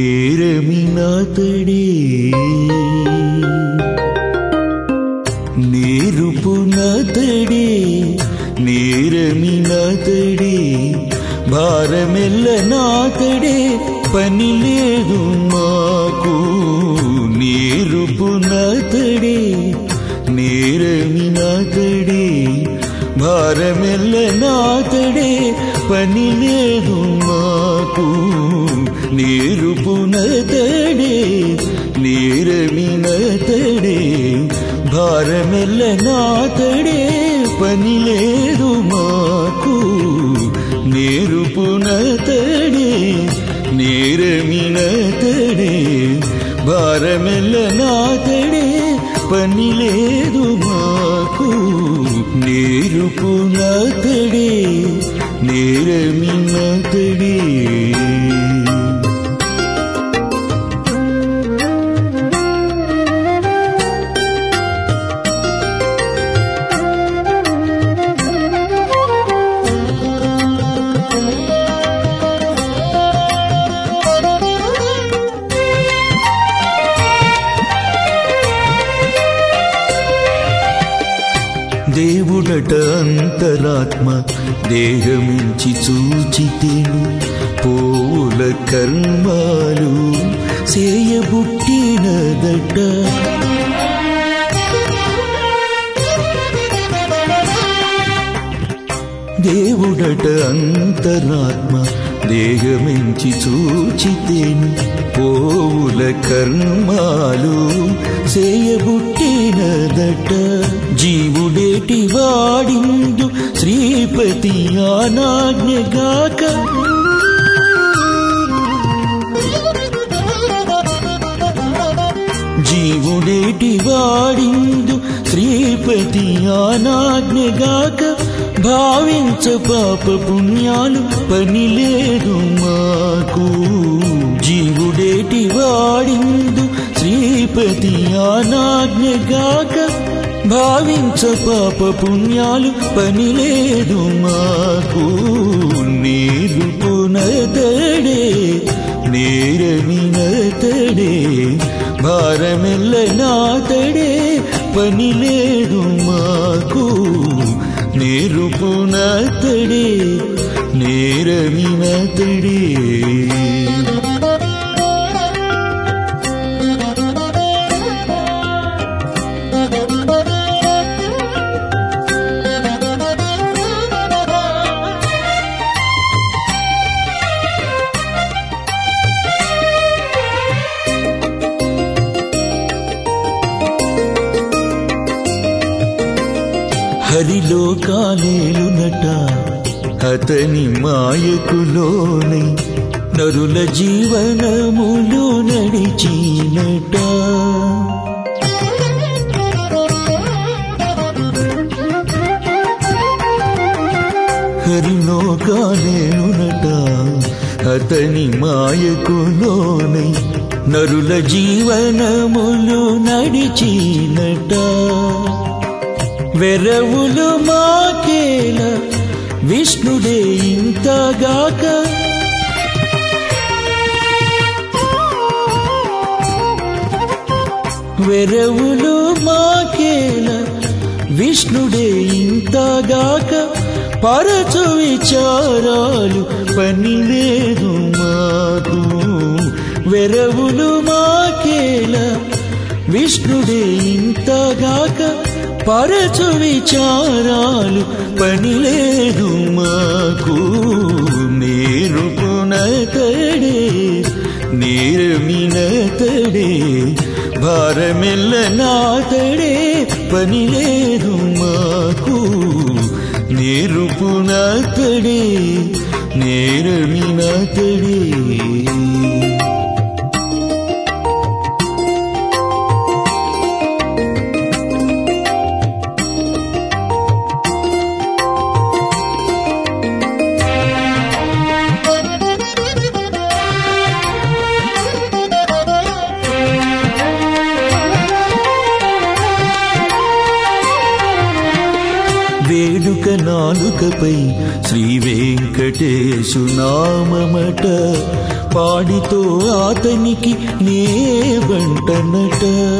నేరమినాతడే నేరుపు నతడే నేరమినాతడే భారమెల్ల నాతడే పని లేదు మాకు నేరుపు నతడే నేరమినాతడే భారమెల్ల నాతడే పని లేదు మాకు నేరుపు నతడే నేరమినతడే భారమెల్ల నాతడే పని లేదు మాకు నేరుపు నతడే నేరమినతడే భారమెల్ల నాతడే పని లేదు మాకు నేరుపు నతడే నేరమినతడే దేవుడట అంతరాత్మ దేహమించి చూచితేను పోవుల కర్మాలు చేయబుట్టినదట దేవుడట అంతరాత్మ దేహమించి చూచితేను పోవుల కర్మాలు చేయబుట్టినదట జీవుడేటి వాడిందు శ్రీపతి ఆనాజ్ఞగాక జీవుడేటి వాడిందు శ్రీపతి ఆనాజ్ఞగాక భావించ పాప పుణ్యాలు పని లేదు మాకు జీవుడేటి వాడిందు శ్రీపతి ఆనాజ్ఞగాక భావించ పాప పుణ్యాలు పని లేదు మాకు నీరు పునతడే నేరమినతడే భారమెల్ల నాతడే పని లేదు మాకు నేరుపునతడే నేరమినతడే హరిలో కాలేలునట అతని మాయకులోనై నరుల జీవనములు నడిచినట హరిలో కాలేలునట అతని మాయకులోనై నరుల జీవనములు నడిచినట వెరవులు మాకేల విష్ణుడే ఇంతగాక వెరవులు మాకేల విష్ణుడే ఇంతగాక పరచు విచారాలు పని లేదు మాకు వెరవులు మాకేల విష్ణుడే ఇంతగాక పరచు విచారాలు పని లేదు మాకు నేరుపునతడే నేరమినతడే భారమెల్ల నాతడే పని లేదు మాకు నేరుపునతడే నేరమినతడే వేడుక నా నాలుకపై శ్రీ వెంకటేశు నామమట పాడితో అతనికి నే వంటనట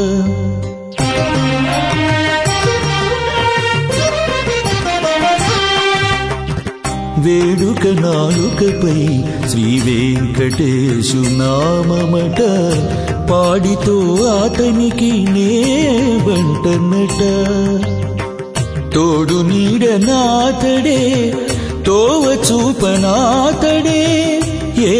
వేడుక నాలుకపై శ్రీ వెంకటేశు నామమట పాడితో అతనికి నే వంటనట తోడు నీడ నాతడే తోవ చూపనాతడే ఏ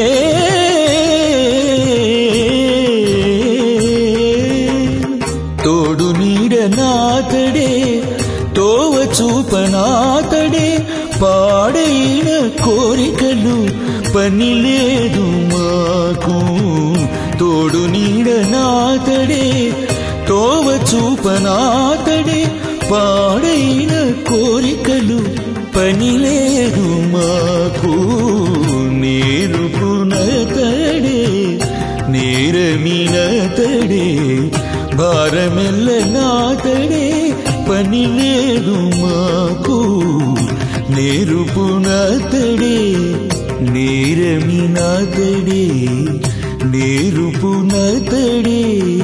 తోడు నీడ నాతడే తోవ చూపనాతడే పాడైన కోరికలు పని లేదు మాకు తోడు నీడ నాతడే తోవ చూపనాతడే పాడైన కోరికలు పని లేదు మాకు నేరుపునతడే నేరమినతడే భారమెల్ల నాతడే పని లేదు మాకు నేరుపునతడే నేరమినతడే నేరుపునతడే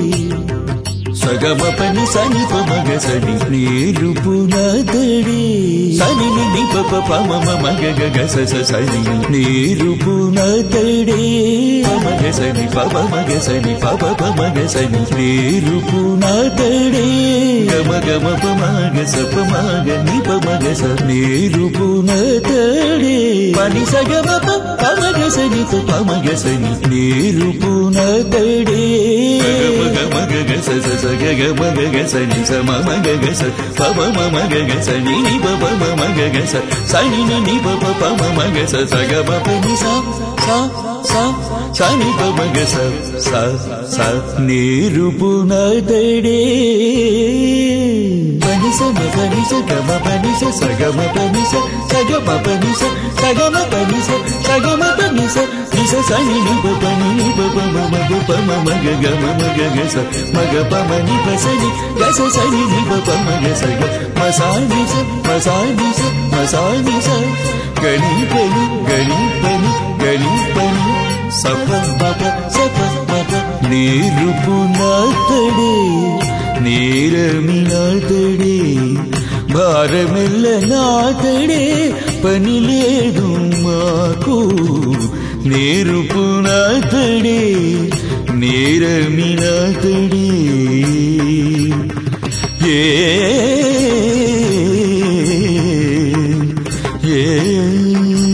సగమ పని సని పమగ సని నేరుపునతడే సని ని పప పమ మగ గగ సస సని నేరుపునతడే పమగ సని పప మగ సని పప పమగ సని నేరుపునతడే గమ గమ పమగ సప మగ ని పమగ స నేరుపునతడే పని సగమ ప పమగ సని పమగ సని నేరుపునతడే గమ గగ స స స గగ మగ స ని స మ మ గగ స ప మ మ మ గగ స ని ని ప ప మ మ గగ స స ని ని ని ప ప ప మ మ గ స స గ మ ప ని స స స స ని ప మ గ స స స నిరుపునదడే పని స మ పని స గ మ పని స స గ మ పని స స గ మ పని స స గ మ పని స స గ మ పని స ని స స ని ని ప ప ని ని ప ప మ మ గ ప మ మ గ గ మ మ గ గ స మ గ ప మ ని ప స ని గ స స ని ని ప ప మ గ స గ మ స ని స మ స ని స మ స ని స గ ని ప ని గ ని ప ని గ ని ప ని స ప మ ప స ప మ ప నేరుపునతడే నేరమినతడే భారమెల్ల నాతడే పని లేదు మాకు నేరుపునతడే నేరమినతడే ఏ ఏ